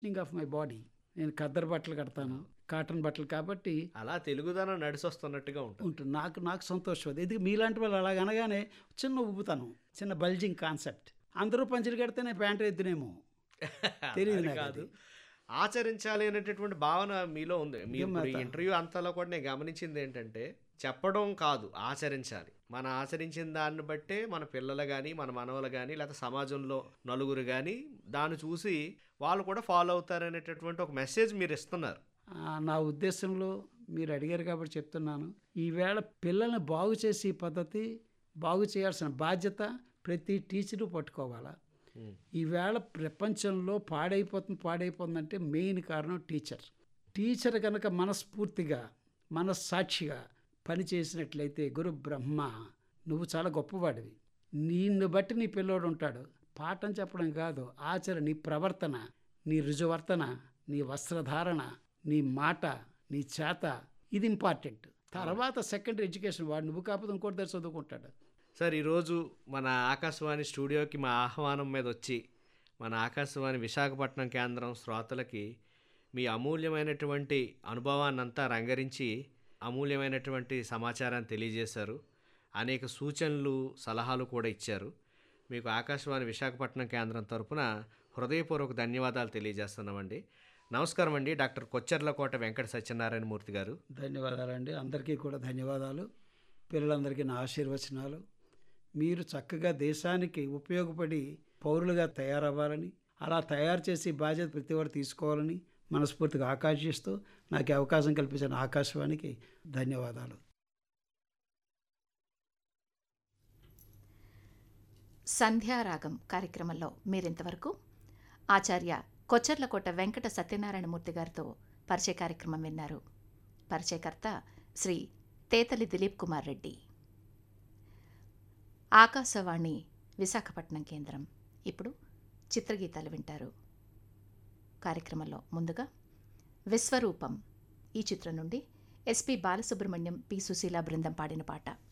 Of my body నేను ఖద్దరు బట్టలు కడతాను కాటన్ బట్టలు కాబట్టి అలా తెలుగుదనం నడిసొస్తున్నట్టుగా ఉంటుంది ఉంటుంది నాకు నాకు సంతోషం అది ఇది మీలాంటి వాళ్ళు అలాగ అనగానే చిన్న ఉబ్బుతాను చిన్న బల్జింగ్ కాన్సెప్ట్ అందరూ పంచులు కడితే నేను ప్యాంటు ఎత్తునేమో తెలియదు అది నాకు కాదు అది. ఆచరించాలి అనేటటువంటి భావన మీలో ఉంది మీరు ఇప్పుడు ఈ ఏం ఇంటర్వ్యూ అంతలో కూడా నేను గమనించింది ఏంటంటే చెప్పడం కాదు ఆచరించాలి మనం ఆచరించిన దాన్ని బట్టే మన పిల్లలు కానీ మన మనవలు కానీ లేకపోతే సమాజంలో నలుగురు కానీ దాన్ని చూసి వాళ్ళు కూడా ఫాలో అవుతారనేటటువంటి ఒక మెసేజ్ మీరు ఇస్తున్నారు ఆ, నా ఉద్దేశంలో మీరు అడిగారు కాబట్టి చెప్తున్నాను ఈవేళ పిల్లల్ని బాగు చేసే పద్ధతి బాగు చేయాల్సిన బాధ్యత ప్రతి టీచరు పట్టుకోవాలా ఉమ్. ఈవేళ ప్రపంచంలో పాడైపోతుంది పాడైపోతుందంటే మెయిన్ కారణం టీచర్ టీచర్ కనుక మనస్ఫూర్తిగా మనస్సాక్షిగా పని చేసినట్లయితే గురు బ్రహ్మ నువ్వు చాలా గొప్పవాడివి నిన్ను బట్టి నీ పిల్లోడు ఉంటాడు పాఠం చెప్పడం కాదు ఆచర నీ ప్రవర్తన నీ రుజువర్తన నీ వస్త్రధారణ నీ మాట నీ చేత ఇది ఇంపార్టెంట్ తర్వాత సెకండరీ ఎడ్యుకేషన్ వాడు నువ్వు కాకపోతే ఇంకోటి దగ్గర చదువుకుంటాడు సార్ ఈరోజు మన ఆకాశవాణి స్టూడియోకి మా ఆహ్వానం మీద వచ్చి మన ఆకాశవాణి విశాఖపట్నం కేంద్రం శ్రోతలకి మీ అమూల్యమైనటువంటి అనుభవాన్ని అంతా రంగరించి అమూల్యమైనటువంటి సమాచారాన్ని తెలియజేశారు అనేక సూచనలు సలహాలు కూడా ఇచ్చారు మీకు ఆకాశవాణి విశాఖపట్నం కేంద్రం తరపున హృదయపూర్వక ధన్యవాదాలు తెలియజేస్తున్నామండి నమస్కారం అండి డాక్టర్ కొచ్చెర్లకోట వెంకట సత్యనారాయణ మూర్తి గారు ధన్యవాదాలండి అందరికీ కూడా ధన్యవాదాలు పిల్లలందరికీ నా ఆశీర్వచనాలు మీరు చక్కగా దేశానికి ఉపయోగపడి పౌరులుగా తయారవ్వాలని అలా తయారు చేసి బాధ్యత ప్రతి వారు తీసుకోవాలని మనస్ఫూర్తిగా ఆకాంక్షిస్తూ నాకు ఈ అవకాశం కల్పించిన ఆకాశవాణికి ధన్యవాదాలు సంధ్యారాగం కార్యక్రమంలో మీరింతవరకు ఆచార్య కొచ్చర్లకోట వెంకట సత్యనారాయణమూర్తి గారితో పరిచయ కార్యక్రమం విన్నారు పరిచయకర్త శ్రీ తేతలి దిలీప్ కుమార్ రెడ్డి ఆకాశవాణి విశాఖపట్నం కేంద్రం ఇప్పుడు చిత్రగీతాలు వింటారు కార్యక్రమంలో ముందుగా విశ్వరూపం ఈ చిత్రం నుండి ఎస్పి బాలసుబ్రహ్మణ్యం పి సుశీల బృందం పాడిన పాట